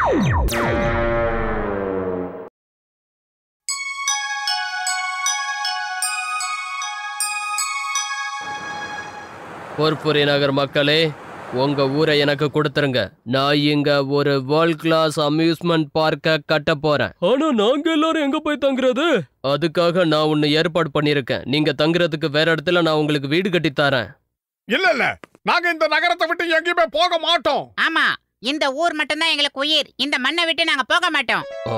பொற்புரி நகர் மக்களே உங்க ஊரை எனக்கு கொடுத்துருங்க நான் இங்க ஒரு வேர்ல்ட் கிளாஸ் அம்யூஸ்மெண்ட் பார்க்க கட்ட போறேன் ஆனா நாங்க எல்லாரும் எங்க போய் தங்குறது அதுக்காக நான் ஒன்னு ஏற்பாடு பண்ணிருக்கேன் நீங்க தங்குறதுக்கு வேற இடத்துல நான் உங்களுக்கு வீடு கட்டி தரேன் இல்ல இல்ல நாங்க இந்த நகரத்தை விட்டு எங்கேயுமே போக மாட்டோம் ஆமா இந்த ஊர் மட்டும்தான் எங்களுக்கு உயிர் இந்த மண்ணை விட்டு நாங்க போக மாட்டோம் ஆ?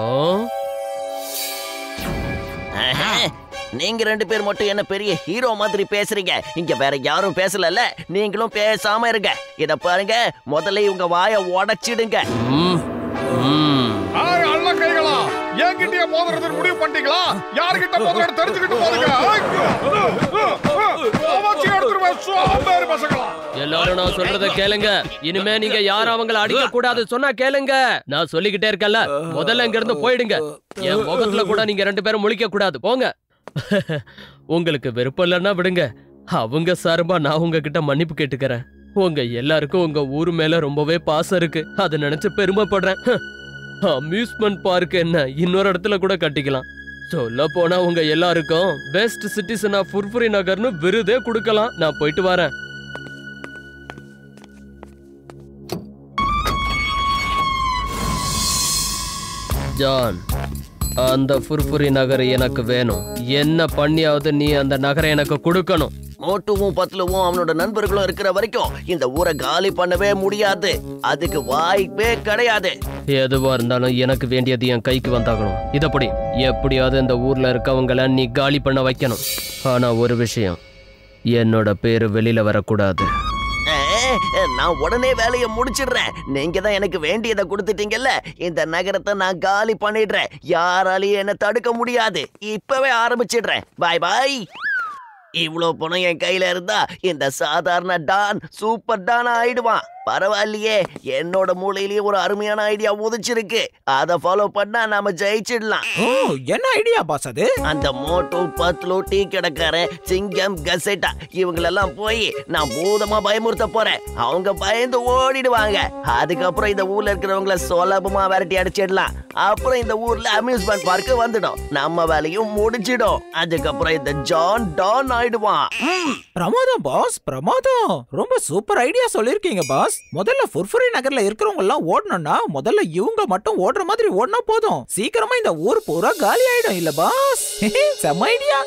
ஆஹா, நீங்க ரெண்டு பேர் மட்டும் என்ன பெரிய ஹீரோ மாதிரி பேசுறீங்க இங்க வேற யாரும் பேசலல்ல நீங்களும் பேசாம இருங்க இத பாருங்க முதல்ல இவங்க வாய உடைச்சிடுங்க ம், ம். ஆய், அள்ள கைகளா என்கிட்டயே மோதுறதுக்கு முடிவு பண்ணிட்டீங்களா யாருகிட்ட மோதுறன்னு தெரிஞ்சுக்கிட்டு போதுங்க அவச்சி எடுத்துருவேன் சோம்பேறி பசங்களா எல்லாரும் நான் சொல்றத கேளுங்க இனிமே நீங்க யாரும் அவங்கள அடிக்க கூடாது சொன்னா கேளுங்க நான் சொல்லிக்கிட்டே இருக்கேன்ல முதல்ல இங்க இருந்து போயிடுங்க என் முகத்துல கூட நீங்க ரெண்டு பேரும் முழிக்க கூடாது போங்க உங்களுக்கு விருப்பம் இல்லைன்னா விடுங்க அவங்க சார்பா நான் உங்ககிட்ட மன்னிப்பு கேட்டுக்கிறேன் உங்க எல்லாருக்கும் உங்க ஊர் மேல ரொம்பவே பாசம் இருக்கு அதை நினைச்சு பெருமைப்படுறேன் அம்யூஸ்மெண்ட் பார்க் என்ன இன்னொரு இடத்துல கூட கட்டிக்கலாம் சொல்ல போனா உங்க எல்லாருக்கும் பெஸ்ட் சிட்டிசன் ஆஃப் ஃபுர்ஃபுரி நகர்னு விருதே கொடுக்கலாம் நான் போயிட்டு வரேன் ஜான் அந்த ஃபுர்ஃபுரி நகர் எனக்கு வேணும் என்ன பண்ணியாவது நீ அந்த நகரை எனக்கு கொடுக்கணும் மோட்டுவும் பத்லுவும் அவனோட நண்பர்களும் இருக்கிற வரைக்கும் இந்த ஊரை காலி பண்ணவே முடியாது அதுக்கு வாய்ப்பே கிடையாது எதுவா இருந்தாலும் எனக்கு வேண்டியது என் கைக்கு வந்தாகணும் இதப்படி எப்படியாவது இந்த ஊர்ல இருக்கவங்கள நீ காலி பண்ண வைக்கணும் ஆனா ஒரு விஷயம் என்னோட பேரு வெளியில வரக்கூடாது அஹ், நான் உடனே வேலையை முடிச்சிடுறேன் நீங்க தான் எனக்கு வேண்டியதை கொடுத்துட்டீங்கல்ல இந்த நகரத்தை நான் காலி பண்ணிடுறேன் யாராலையும் என்ன தடுக்க முடியாது இப்பவே ஆரம்பிச்சிடுறேன் பாய் பாய் இவ்வளோ பணம் என் கையில இருந்தா இந்த சாதாரண டான் சூப்பர் டான் ஆயிடுவான் பரவாயில்லையே என்னோட மூளையிலேயே ஒரு அருமையான ஐடியா உதிச்சிருக்கு அதை ஃபாலோ பண்ணா நாம ஜெயிச்சிடலாம் ஓ என்ன ஐடியா பாஸ் அது அந்த மோட்டோ பத்லு டீ கடைக்காரன் சிங்கம் கசெட்டா இவங்களெல்லாம் போய் நான் பூதமா பயமுறுத்த போறேன் அவங்க பயந்து ஓடிடுவாங்க அதுக்கப்புறம் இந்த ஊர்ல இருக்கிறவங்கள சுலபமா விரட்டி அடிச்சிடலாம் அப்புறம் இந்த ஊர்ல அம்யூஸ்மெண்ட் பார்க் வந்துடும் நம்ம வேலையும் முடிச்சிடும் அதுக்கப்புறம் இந்த ஜான் டான் ஆயிடுவான் பிரமாதம் பாஸ் பிரமாதம் ரொம்ப சூப்பர் ஐடியா சொல்லிருக்கீங்க பாஸ் முதல்ல ஃபுர்ஃபுரி நகர்ல இருக்கிறவங்க எல்லாம் ஓடணும்னா முதல்ல இவங்க மட்டும் ஓடுற மாதிரி ஓடினா போதும் சீக்கிரமா இந்த ஊர் பூரா காலி ஆயிடும் இல்ல பாஸ் செம்ம ஐடியா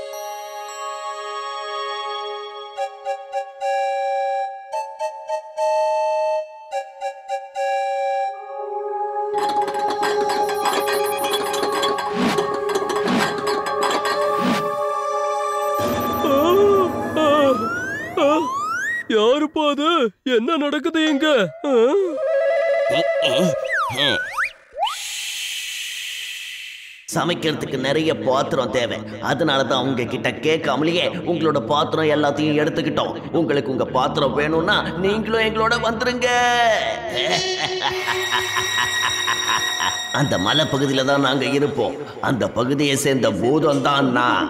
யாருப்பா அது என்ன நடக்குது இங்க சமைக்கிறதுக்கு நிறைய பாத்திரம் தேவை அதனால தான் உங்க கிட்ட கேட்காமலேயே உங்களோட பாத்திரம் எல்லாத்தையும் எடுத்துக்கிட்டோம் உங்களுக்கு உங்க பாத்திரம் வேணும்னா நீங்களும் எங்களோட வந்துருங்க அந்த மலை பகுதியில தான் நாங்க இருப்போம் அந்த பகுதியை சேர்ந்த பூதம் தான் நான்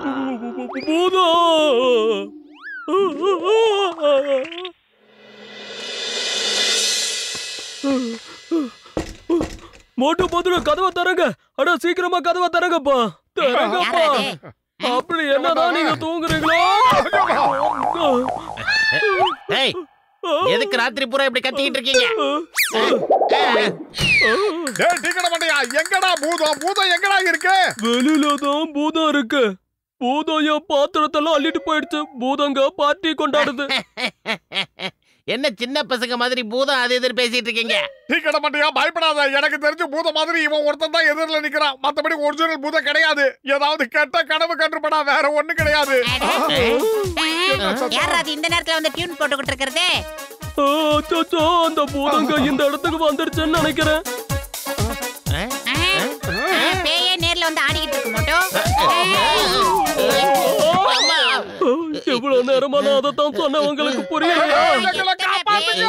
மோட்டு போதுல கதவை தரங்க அட சீக்கிரமா கதவை தரங்கப்பா தரங்கப்பா யாரது? அப்படி என்னதான் நீங்க தூங்குறீங்களோ ஏய் எதுக்கு ராத்திரி பூரா இப்படி கத்திக்கிட்டு இருக்கீங்க டேய் டீக்கட மண்டையா எங்கடா பூதம் பூதம் எங்கடா இருக்கு வெளியில தான் பூதம் இருக்கு பூதம் என் பாத்திரத்தெல்லாம் அள்ளிட்டு போயிடுச்சு பூதங்க பார்ட்டி கொண்டாடுது என்ன சின்ன பசங்க மாதிரி பூதம் அது எதிர் பேசிட்டு இருக்கீங்க டீக்கட மண்டையா பயப்படாத எனக்கு தெரிஞ்சு பூத மாதிரி இவன் ஒருத்தன் தான் எதிரில் நிக்கிறான் மத்தபடி ஒரிஜினல் பூதம் கிடையாது ஏதாவது கெட்ட கனவு கண்டுபடா வேற ஒண்ணு கிடையாது யார் அது இந்த நேரத்துல வந்து டியூன் போட்டுக்கிட்டு இருக்கிறது ஆ, அச்சச்சோ, அந்த பூதங்க இந்த இடத்துக்கு வந்துடுச்சுன்னு நினைக்கிறேன் பேயே நேர்ல வந்து ஆடிக்கிட்டு இருக்கு மோட்டோ இவ்வளவு நேரமா நான் அதைத்தான் சொன்னேன் உங்களுக்கு புரியலையா எங்களை காப்பாத்துங்க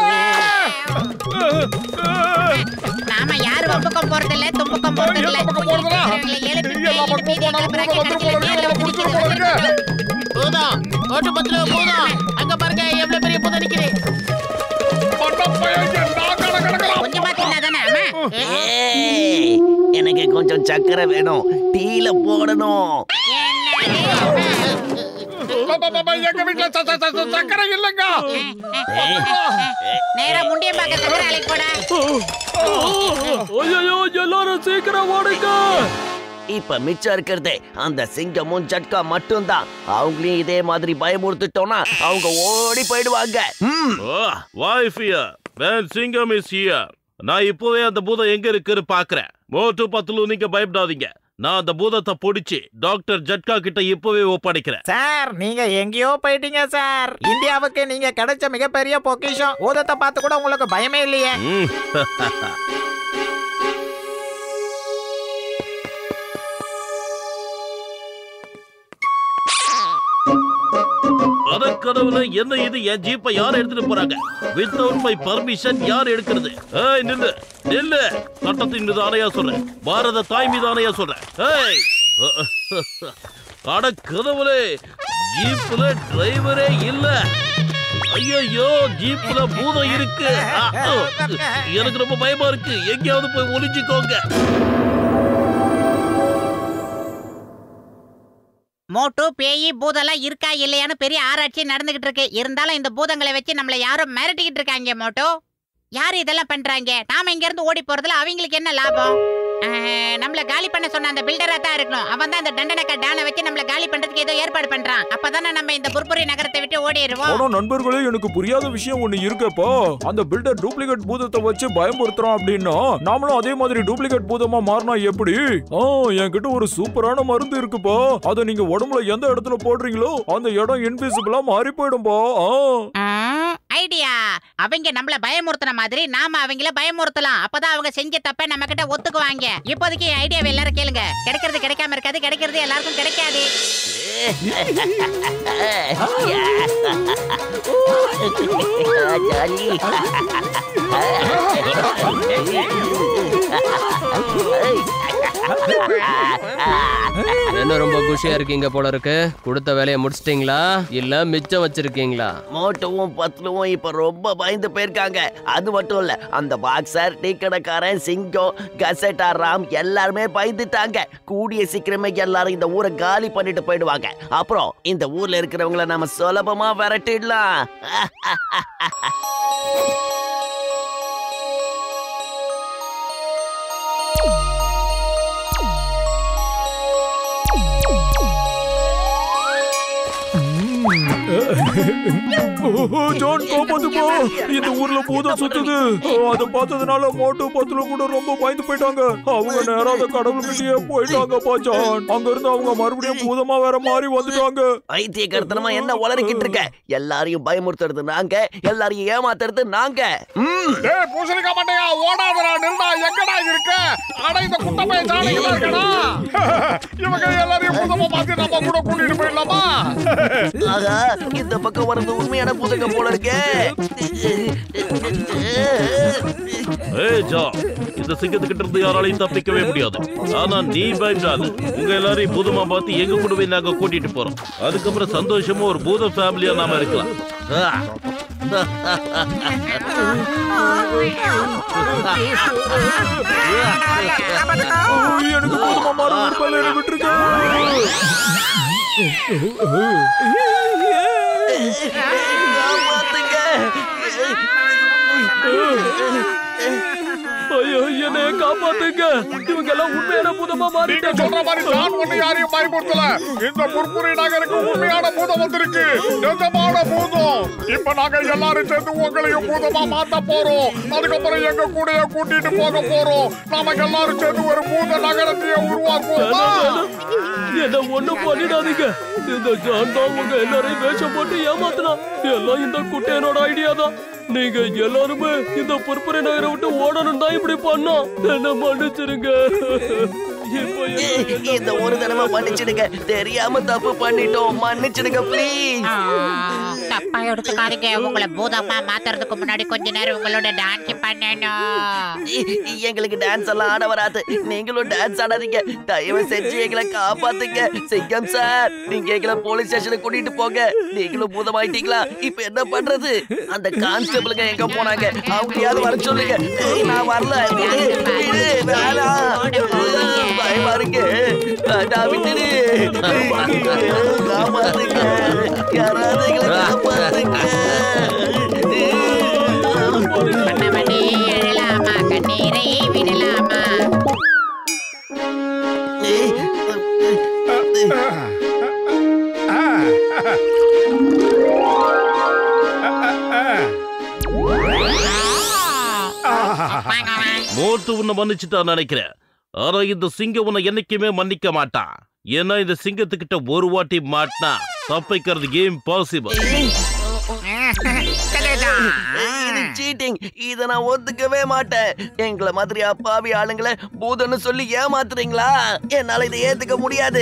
நாம யாரு வம்பக்கம் போறது இல்ல தும்பக்கம் போறது இல்ல எந்த பக்கம் போறதுடா? எல்லா பக்கமும் போனா பூதம் வந்துரும் போல இருக்கு, வந்து முடிச்சிரும் போல இருக்கு. பூதம் ஓட்டு பத்துல பூதம் அங்க பாருங்க எவ்வளவு பெரிய பூதம் நிக்குது மண்டை பையன் என்ன கணக்கணக்கலாம் கொஞ்சமா தின்னாதானே ஆமா ஏ கொஞ்சம் சக்கரை வேணும் டீல போடணும் ப- ப- ப- எங்க வீட்டுல ச- ச- ச- சக்கரை இல்லைங்க நேரா முண்டிய பார்க்க சக்கரை அழைக்கு போடா ஐயோ எல்லாரும் சீக்கிரம் ஓடுங்க இப்ப மிச்சம் இருக்கிறது அந்த சிங்கமும் ஜட்கா மட்டும்தான் அவங்களையும் இதே மாதிரி பயமுறுத்திட்டோம்னா அவங்க ஓடி போயிடுவாங்க ம். Voice here man Singam is here நான் இப்போவே அந்த பூதம் எங்க இருக்குன்னு பாக்குறேன் மோட்டு பத்துலு நீங்க பயப்படாதீங்க நான் அந்த பூதத்தை பிடிச்சி டாக்டர் ஜட்கா கிட்ட இப்போவே ஒப்படைக்கிறேன் சார் நீங்க எங்கேயோ போயிட்டீங்க சார் இந்தியாவுக்கு நீங்க கிடைச்ச மிகப்பெரிய பொக்கிஷம் ஊதத்தை பார்த்து கூட உங்களுக்கு பயமே இல்லையே ம். அதற்கனவுல என்ன இது என் ஜீப்பை யார் எடுத்துட்டு போறாங்க வித்தவுட் மை பர்மிஷன் யார் எடுக்கிறது ஏய் நில்லு நில்லு சட்டத்தின் மீது ஆணையா சொல்றேன் பாரத தாய் மீது ஆணையா சொல்றேன் ஏய் அட கதவுலே ஜீப்ல டிரைவரே இல்ல ஐயோ ஜீப்ல பூதம் இருக்கு ஆ, ஆ. எனக்கு ரொம்ப பயமா இருக்கு எங்கேயாவது போய் ஒளிஞ்சுக்கோங்க மோட்டு பேயி பூதெல்லாம் இருக்கா இல்லையான்னு பெரிய ஆராய்ச்சி நடந்துகிட்டு இருக்கு இருந்தாலும் இந்த பூதங்களை வச்சு நம்மள யாரும் மிரட்டிக்கிட்டு இருக்காங்க மோட்டு யாரு இதெல்லாம் பண்றாங்க நாம இங்க இருந்து ஓடி போறதுல அவங்களுக்கு என்ன லாபம் அஹ், நம்மள காலி பண்ண சொன்ன அந்த பில்டரா தான் இருக்கணும் அவன் தான் அந்த தண்டனக்கா டானை வச்சு நம்மள காலி பண்றதுக்கு ஏதோ ஏற்பாடு பண்றான் அப்பதானே நம்ம இந்த புர்புரி நகரத்தை விட்டு ஓடிடுவோம் ஆனா நண்பர்களே எனக்கு புரியாத விஷயம் ஒண்ணு இருக்கப்பா அந்த பில்டர் டூப்ளிகேட் பூதத்தை வச்சு பயமுறுத்துறான் அப்படின்னா நாமளும் அதே மாதிரி டூப்ளிகேட் பூதமா மாறினா எப்படி ஆ என்கிட்ட ஒரு சூப்பரான மருந்து இருக்குப்பா அதை நீங்க உடம்புல எந்த இடத்துல போடுறீங்களோ அந்த இடம் இன்விசிபிளா மாறி போயிடும்பா ஆ ஐடியா அவங்க நம்மள பயமுறுத்தின மாதிரி நாம அவங்கள பயமுறுத்தலாம் அப்பதான் அவங்க செஞ்ச தப்ப நம்ம கிட்ட ஒத்துக்குவாங்க இப்போதைக்கு ஐடியாவை எல்லாரும் கேளுங்க கிடைக்கிறது கிடைக்காம இருக்காது கிடைக்கிறது எல்லாருக்கும் கிடைக்காது ஜாலி. என்ன ரொம்ப குஷியா இருக்கீங்க போல இருக்கு கொடுத்த வேலையை முடிச்சிட்டீங்களா இல்ல மிச்சம் வச்சிருக்கீங்களா மோட்டுவும் பத்லுவும் இப்ப ரொம்ப பயந்து போயிருக்காங்க அது மட்டும் இல்ல அந்த பாக்ஸர் டீ கடைக்காரன் சிங்கம் கசட்டா ராம் எல்லாருமே பயந்துட்டாங்க கூடிய சீக்கிரமே எல்லாரும் இந்த ஊரை காலி பண்ணிட்டு போயிடுவாங்க அப்புறம் இந்த ஊர்ல இருக்கிறவங்கள நாம சுலபமா விரட்டிடலாம் ஓ, ஜான் காப்பாத்துப்பா இந்த ஊர்ல பூதம் சுத்துது ஓ, அதை பார்த்ததுனால மோட்டு பத்துல கூட ரொம்ப பயந்து போயிட்டாங்க அவங்க நேரா அந்த கடவுள்கிட்டயே போயிட்டாங்கப்பா ஜான் அங்க இருந்து அவங்க மறுபடியும் பூதமா வேற மாறி வந்துட்டாங்க ஐத்திய கருத்தனமா என்ன உளறிக்கிட்டு இருக்க எல்லாரையும் பயமுறுத்துறது நாங்க எல்லாரையும் ஏமாத்துறது நாங்க ம். டேய் பூசணிக்கா மாட்டையா ஓடாதடா நில்டா எங்கடா இருக்க அட இந்த குட்டப்பைய சாலையில இருக்கடா இவங்க எல்லாரையும் புதமா பார்த்து நம்ம கூட கூட்டிட்டு போயிடலாமா ஆகா இந்த பக்கம் வரது உண்மையான பூதங்க போல இருக்கே ஏய் ஜா இந்த சிங்கத்துக்கிட்ட இருந்து யாராலையும் தப்பிக்கவே முடியாது ஆனா நீ பயப்படாது உங்க எல்லாரையும் பூதமா பார்த்து எங்க கூடவே நாங்க கூட்டிட்டு போறோம் அதுக்கப்புறம் சந்தோஷமா ஒரு பூத ஃபேமிலியா நாம இருக்கலாம் ஆ. ஓ, எனக்கு பூதமா மாற விருப்பம் என்னை விட்டுருங்க காப்பாத்துங்க. ஐயோ என்னைய காப்பாத்துங்க இவங்க எல்லாம் உண்மையான பூதமா நீங்க மாறிட்டாங்க சொல்ற மாதிரி நான் ஒண்ணு யாரையும் பயமுறுத்தல இந்த புர்புரி நகருக்கு உண்மையான பூதம் வந்திருக்கு நிஜமான பூதம் இப்ப நாங்க எல்லாரும் சேர்ந்து உங்களையும் பூதமா மாத்த போறோம் அதுக்கப்புறம் எங்க கூடயே கூட்டிட்டு போக போறோம் நாம எல்லாரும் சேர்ந்து ஒரு பூத நகரத்தையே உருவாக்குவோமா என்ன ஒண்ணும் பண்ணிடாதீங்க இந்த ஜான் தான் உங்க எல்லாரையும் வேஷம் போட்டு ஏமாத்தலாம் எல்லாம் இந்த குட்டையனோட ஐடியா தான் நீங்க எல்லாருமே இந்த புற்புரை நகரை விட்டு ஓடணும் தான் இப்படி பண்ணோம் என்ன மன்னிச்சிருங்க இப்போ என்ன- இந்த ஒரு தடவை மன்னிச்சிடுங்க தெரியாம தப்பு பண்ணிட்டோம் மன்னிச்சிடுங்க ப்ளீஸ் தப்பா எடுத்துக்காதீங்க உங்களை பூதமா மாத்துறதுக்கு முன்னாடி கொஞ்ச நேரம் உங்களோட டான்ஸ் பண்ணணும் எங்களுக்கு டான்ஸ் எல்லாம் ஆட வராது நீங்களும் டான்ஸ் ஆடாதீங்க தயவு செஞ்சு எங்களை காப்பாத்துங்க சிங்கம் சார் நீங்க எங்களை போலீஸ் ஸ்டேஷனுக்கு கூட்டிட்டு போங்க நீங்களும் பூதமாயிட்டீங்களா இப்ப என்ன பண்றது அந்த கான்ஸ்டபிளுங்க எங்க போனாங்க அவங்களையாவது வர சொல்லுங்க ஏய், நான் வரல ஏய், ஏய், வேணாம். பயமா பயமா இருக்கு நான் விட்டுடு காப்பாத்துங்க யாராவது எங்களை காப்பாத்துங்க பண்ணவனே எழலாமா கண்ணீரை விடலாமா மோட்டு உன்னை மன்னிச்சுட்டான் நினைக்கிறேன் ஆனா இந்த சிங்கம் உன்னை என்னைக்குமே மன்னிக்க மாட்டான் ஏன்னா இந்த சிங்கத்துக்கிட்ட ஒரு வாட்டி மாட்டினா தப்பிக்கிறது கேம் பாசிபிள் இது சீட்டிங் இத நான் ஒத்துக்கவே மாட்டேன் எங்களை மாதிரி அப்பாவி ஆளுங்களை பூதன்னு சொல்லி ஏமாத்துறீங்களா என்னால இதை ஏத்துக்க முடியாது